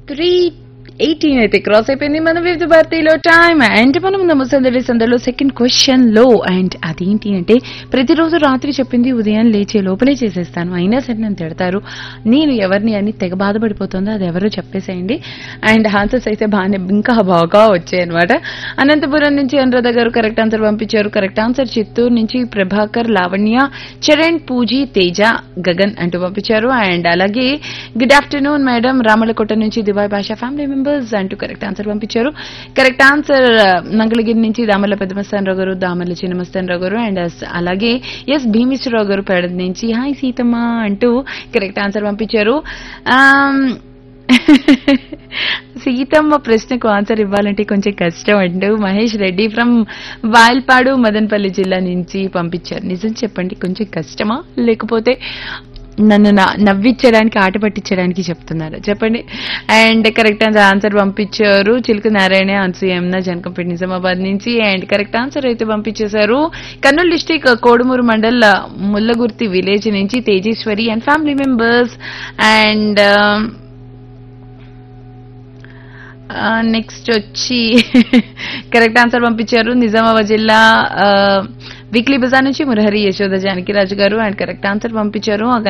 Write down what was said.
three eighteen అయితే cross అయిపోయింది మన వివిధ భారతీయలో టైం అండ్ మనం నమ్మసందడి సందడిలో సెకండ్ క్వశ్చన్ లో అండ్ అదేంటి అంటే ప్రతిరోజు రాత్రి చెప్పింది ఉదయం లేచే లోపలే చేసేస్తాను అయినా సరే నన్ను తిడతారు నేను ఎవరిని అని తెగ బాధపడిపోతుందో అది ఎవరో చెప్పేసేయండి అండ్ ఆన్సర్స్ అయితే బాగానే ఇంకా బాగా వచ్చాయి అనమాట అనంతపురం నుంచి అనురాధ గారు కరెక్ట్ ఆన్సర్ పంపించారు కరెక్ట్ ఆన్సర్ చిత్తూరు నుంచి ప్రభాకర్ లావణ్య చరణ్ పూజీ తేజ గగన్ అంటూ పంపించారు అండ్ అలాగే గుడ్ ఆఫ్టర్నూన్ మేడం రామలకోట నుంచి దివాయ్ భాషా ఫ్యామిలీ మెంబర్స్ అంటూ కరెక్ట్ ఆన్సర్ పంపించారు కరెక్ట్ ఆన్సర్ మంగళగిరి నుంచి దామర్ల పెద్దమస్తానరావు గారు దామర్ల చిన్నమస్తానరావు గారు అండ్ అలాగే ఎస్ భీమేశ్వరరావు గారు పేడ నుంచి హాయ్ సీతమ్మ అంటూ కరెక్ట్ ఆన్సర్ పంపించారు ఆమ్, సీతమ్మ ప్రశ్నకు ఆన్సర్ ఇవ్వాలంటే కొంచెం కష్టం అంటూ మహేష్ రెడ్డి ఫ్రమ్ వాల్పాడు మదనపల్లి జిల్లా నుంచి పంపించారు నిజం చెప్పండి కొంచెం కష్టమా లేకపోతే నన్ను నా- నవ్వించడానికి ఆట పట్టించడానికి చెప్తున్నారు చెప్పండి అండ్ కరెక్ట్ ఆన్సర్ పంపించారు చిలుక నారాయణ అన్సూయమ్న జనకంపేట నిజామాబాద్ నుంచి అండ్ కరెక్ట్ ఆన్సర్ అయితే పంపించేశారు కర్నూలు డిస్టిక్ కోడుమూరు మండల్ ముల్లగుర్తి విలేజ్ నుంచి Tejeswari and family members and next వచ్చి కరెక్ట్ ఆన్సర్ పంపించారు నిజామాబాద్ జిల్లా వీక్లీ బజార్ నుంచి మురహరి యశోద జానకి రాజు గారు అండ్ కరెక్ట్ ఆన్సర్ పంపించారు